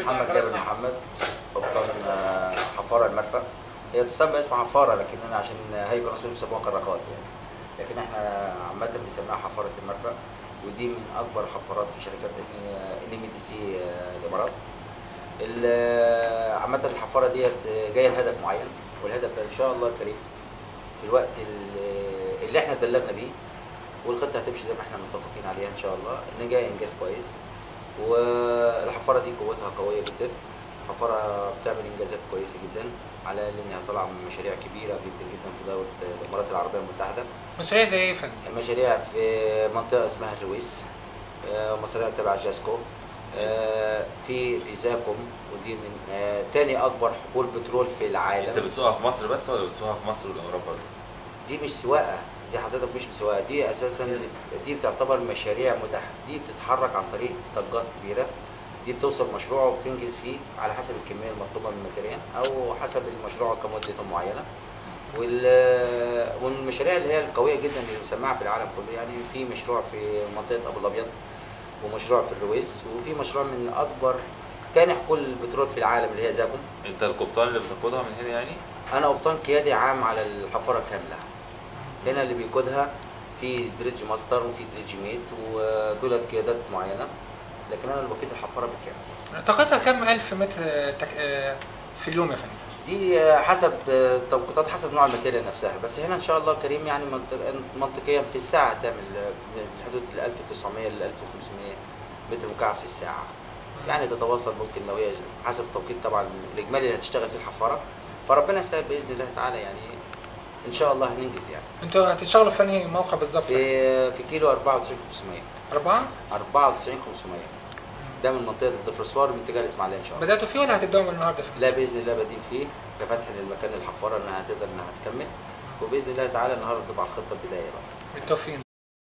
محمد جابر محمد قبطان آه، حفاره المرفأ هي تسمى اسمها حفاره لكن انا عشان هيئه الرسول بيسموها كراكات يعني لكن احنا عامه بنسميها حفاره المرفأ ودي من اكبر الحفارات في شركات ان ام دي سي الامارات ال- عامه الحفاره ديت جايه لهدف معين والهدف ده ان شاء الله الكريم في الوقت ال- اللي احنا اتبلغنا بيه والخطه هتمشي زي ما احنا متفقين عليها ان شاء الله ان جاي انجاز كويس والحفاره دي قوتها قويه جدا حفاره بتعمل انجازات كويسه جدا على انها طالعه من مشاريع كبيره جدا جدا في دوله الامارات العربيه المتحده مشاريع زي ايه يا فندم؟ المشاريع في منطقه اسمها الرويس آه، مشاريع تبع جاسكو آه، في في زاكم ودي من آه، تاني اكبر حقول بترول في انت العالم بتسوقها في مصر بس ولا بتسوقها في مصر والاوروبا دي مش سواقه دي حضرتك مش سواقه دي اساسا بت- دي بتعتبر مشاريع متاحه دي بتتحرك عن طريق طاقات كبيره دي بتوصل مشروع وبتنجز فيه على حسب الكميه المطلوبه من الماتيريال او حسب المشروع كمدته معينه وال- والمشاريع اللي هي القويه جدا اللي مسمعه في العالم كله يعني في مشروع في منطقه ابو الابيض ومشروع في الرويس وفي مشروع من اكبر تاني حقول البترول في العالم اللي هي زاكم انت القبطان اللي بتقودها من هنا يعني انا قبطان قيادي عام على الحفاره كامله هنا اللي بيقودها في دريدج ماستر وفي دريدج ميت ودولت قيادات معينه لكن انا اللي بقيد الحفاره بالكامل طاقتها كام الف متر آه، تك... آه، في اليوم يا فندم؟ دي آه، حسب آه، توقيتات حسب نوع الماتيريال نفسها بس هنا ان شاء الله الكريم يعني منطق- منطقيا في الساعه تعمل آه، من حدود ال 1900 ل 1500 متر مكعب في الساعه يعني تتواصل ممكن لو هي حسب التوقيت طبعا الاجمالي اللي هتشتغل فيه الحفاره فربنا يسهل باذن الله تعالى يعني ان شاء الله هننجز يعني انتوا هتشتغلوا في انهي موقع بالظبط؟ في في كيلو 94500 أربعة؟ 94500 ده من منطقه الدفرسوار من اتجاه الاسماعيليه ان شاء الله بدأتوا فيه ولا هتبدأوا من النهارده يا فندم؟ لا باذن الله بادين فيه كفتح للمكان الحفاره انها تقدر انها تكمل وباذن الله تعالى النهارده تبقى الخطه البدايه بقى بالتوفيق